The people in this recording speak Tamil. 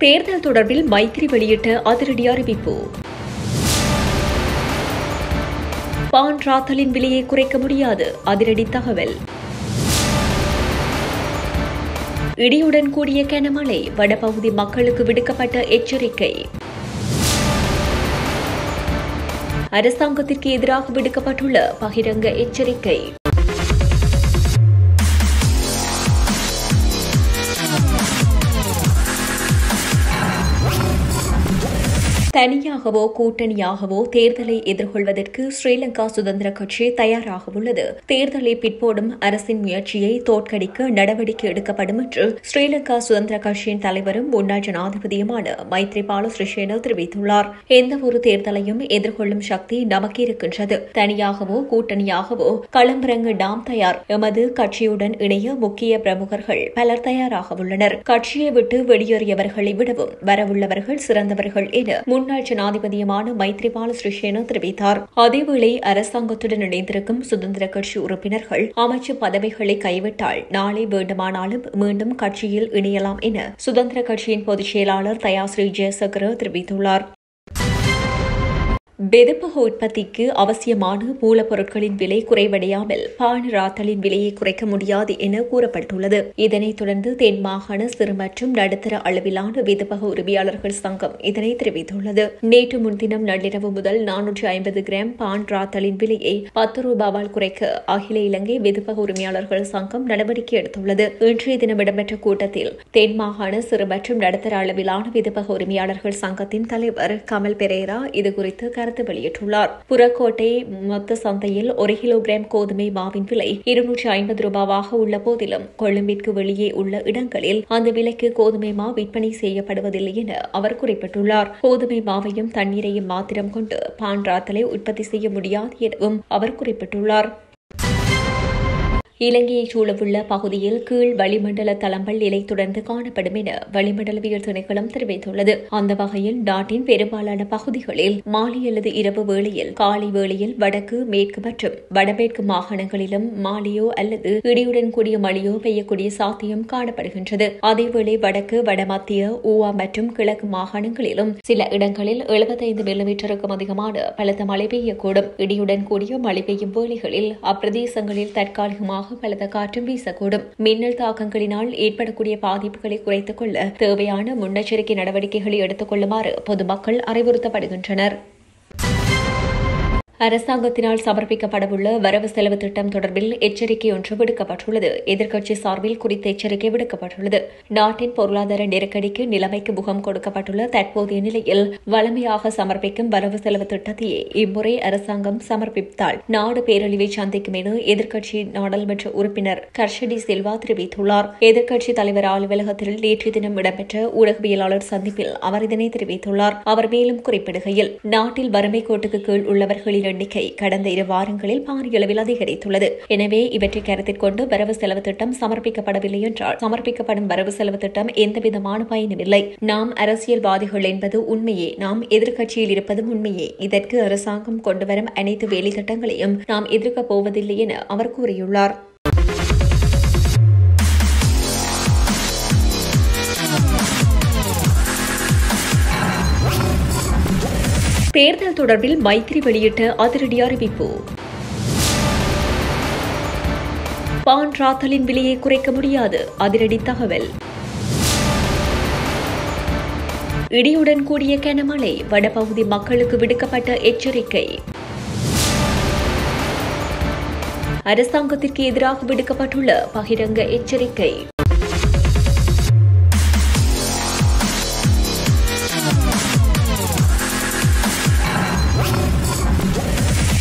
தேர்தல் தொடர்பில் மைத்திரி வெளியிட்ட அதிரடி அறிவிப்பு பான் ராத்தலின் விலையை குறைக்க முடியாது அதிரடி தகவல் இடியுடன் கூடிய கனமழை வடபகுதி மக்களுக்கு விடுக்கப்பட்ட எச்சரிக்கை அரசாங்கத்திற்கு எதிராக விடுக்கப்பட்டுள்ள பகிரங்க எச்சரிக்கை தனியாகவோ கூட்டணியாகவோ தேர்தலை எதிர்கொள்வதற்கு ஸ்ரீலங்கா சுதந்திர கட்சி தயாராக உள்ளது தேர்தலை பிற்போடும் அரசின் முயற்சியை தோற்கடிக்க நடவடிக்கை எடுக்கப்படும் என்று ஸ்ரீலங்கா சுதந்திர கட்சியின் தலைவரும் முன்னாள் ஜனாதிபதியுமான மைத்ரிபால சிறிசேன தெரிவித்துள்ளார் எந்த ஒரு தேர்தலையும் எதிர்கொள்ளும் சக்தி நமக்கு இருக்கின்றது தனியாகவோ கூட்டணியாகவோ களம்பிறங்க நாம் தயார் எமது கட்சியுடன் இணைய முக்கிய பிரமுகர்கள் பலர் தயாராக உள்ளனர் கட்சியை விட்டு வெளியேறியவர்களை விடவும் வரவுள்ளவர்கள் சிறந்தவர்கள் என முன்னாள் ஜனாதிபதியுமான மைத்ரிபால சிறிசேன தெரிவித்தார் அதேவேளை அரசாங்கத்துடன் இணைந்திருக்கும் சுதந்திர கட்சி உறுப்பினர்கள் அமைச்சு பதவிகளை கைவிட்டால் நாளை வேண்டுமானாலும் மீண்டும் கட்சியில் இணையலாம் என சுதந்திர கட்சியின் பொதுச் செயலாளர் தயாஸ்ரீ ஜெயசகர தெரிவித்துள்ளார் வெதுப்பக உற்பத்திக்கு அவசியமான மூலப்பொருட்களின் விலை குறைவடையாமல் பான் ராத்தலின் விலையை குறைக்க முடியாது என கூறப்பட்டுள்ளது இதனைத் தொடர்ந்து தென் மாகாண சிறு மற்றும் நடுத்தர அளவிலான வெதுப்பக உரிமையாளர்கள் சங்கம் இதனை தெரிவித்துள்ளது நேற்று முன்தினம் நள்ளிரவு முதல் நானூற்றி ஐம்பது கிராம் பான் ராத்தலின் விலையை பத்து ரூபாவால் குறைக்க அகில இலங்கை வெதுப்பக உரிமையாளர்கள் சங்கம் நடவடிக்கை எடுத்துள்ளது இன்றைய தினம் இடம்பெற்ற கூட்டத்தில் தென் மாகாண சிறு மற்றும் நடுத்தர அளவிலான வெதுப்பக உரிமையாளர்கள் சங்கத்தின் தலைவர் கமல் பெரேரா இதுகுறித்து கருத்து வெளியிட்டுள்ளார் புறக்கோட்டை மொத்த சந்தையில் ஒரு கிலோகிராம் கோதுமை மாவின் விலை இருநூற்றி ஐம்பது ரூபாவாக உள்ள போதிலும் கொழும்பிற்கு வெளியே உள்ள இடங்களில் அந்த விலைக்கு கோதுமை மா விற்பனை செய்யப்படுவதில்லை என அவர் குறிப்பிட்டுள்ளார் கோதுமை மாவையும் தண்ணீரையும் மாத்திரம் கொண்டு பான் ராத்தலை உற்பத்தி செய்ய முடியாது எனவும் அவர் குறிப்பிட்டுள்ளார் இலங்கையை சூழவுள்ள பகுதியில் கீழ் வளிமண்டல தளம்பல் நிலை தொடர்ந்து காணப்படும் என வளிமண்டலவியல் திணைக்களம் தெரிவித்துள்ளது அந்த வகையில் நாட்டின் பெரும்பாலான பகுதிகளில் மாலை அல்லது இரவு வேளையில் காலை வேளையில் வடக்கு மேற்கு மற்றும் வடமேற்கு மாகாணங்களிலும் மாலையோ அல்லது இடியுடன் கூடிய மழையோ பெய்யக்கூடிய சாத்தியம் காணப்படுகின்றது அதேவேளை வடக்கு வடமத்திய ஊவா மற்றும் கிழக்கு மாகாணங்களிலும் சில இடங்களில் எழுபத்தைந்து மில்லிமீட்டருக்கும் அதிகமான பலத்த மழை பெய்யக்கூடும் இடியுடன் கூடிய மழை பெய்யும் வேளைகளில் அப்பிரதேசங்களில் தற்காலிகமாக பலத்த காற்றும் வீசக்கூடும் மின்னல் தாக்கங்களினால் ஏற்படக்கூடிய பாதிப்புகளை குறைத்துக் கொள்ள தேவையான முன்னெச்சரிக்கை நடவடிக்கைகளை எடுத்துக் கொள்ளுமாறு பொதுமக்கள் அறிவுறுத்தப்படுகின்றனர் அரசாங்கத்தினால் சமர்ப்பிக்கப்படவுள்ள வரவு செலவு திட்டம் தொடர்பில் எச்சரிக்கை ஒன்று விடுக்கப்பட்டுள்ளது எதிர்க்கட்சி சார்பில் குறித்த எச்சரிக்கை விடுக்கப்பட்டுள்ளது நாட்டின் பொருளாதார நெருக்கடிக்கு நிலைமைக்கு முகம் கொடுக்கப்பட்டுள்ள தற்போதைய நிலையில் வளமையாக சமர்ப்பிக்கும் வரவு செலவு திட்டத்தையே இம்முறை அரசாங்கம் சமர்ப்பித்தால் நாடு பேரழிவை சந்திக்கும் என எதிர்க்கட்சி நாடாளுமன்ற உறுப்பினர் கர்ஷடி செல்வா தெரிவித்துள்ளார் எதிர்க்கட்சி தலைவர் அலுவலகத்தில் நேற்று தினம் இடம்பெற்ற ஊடகவியலாளர் சந்திப்பில் அவர் இதனை தெரிவித்துள்ளார் அவர் மேலும் குறிப்பிடுகையில் நாட்டில் வறுமை கோட்டுக்கு கீழ் உள்ளவர்களின் எண்ணிக்கை கடந்த இரு வாரங்களில் பாரிய அளவில் அதிகரித்துள்ளது எனவே இவற்றை கருத்தில் கொண்டு வரவு செலவு திட்டம் சமர்ப்பிக்கப்படவில்லை என்றால் சமர்ப்பிக்கப்படும் வரவு செலவு திட்டம் எந்தவிதமான பயனும் இல்லை நாம் அரசியல்வாதிகள் என்பது உண்மையே நாம் எதிர்க்கட்சியில் இருப்பதும் உண்மையே இதற்கு அரசாங்கம் கொண்டுவரும் அனைத்து வேலை திட்டங்களையும் நாம் எதிர்க்கப் போவதில்லை என அவர் கூறியுள்ளார் தேர்தல் தொடர்பில் மைத்திரி வெளியிட்ட அதிரடி அறிவிப்பு பான் ராத்தலின் விலையை குறைக்க முடியாது அதிரடி தகவல் இடியுடன் கூடிய கனமழை வடபகுதி மக்களுக்கு விடுக்கப்பட்ட எச்சரிக்கை அரசாங்கத்திற்கு எதிராக விடுக்கப்பட்டுள்ள பகிரங்க எச்சரிக்கை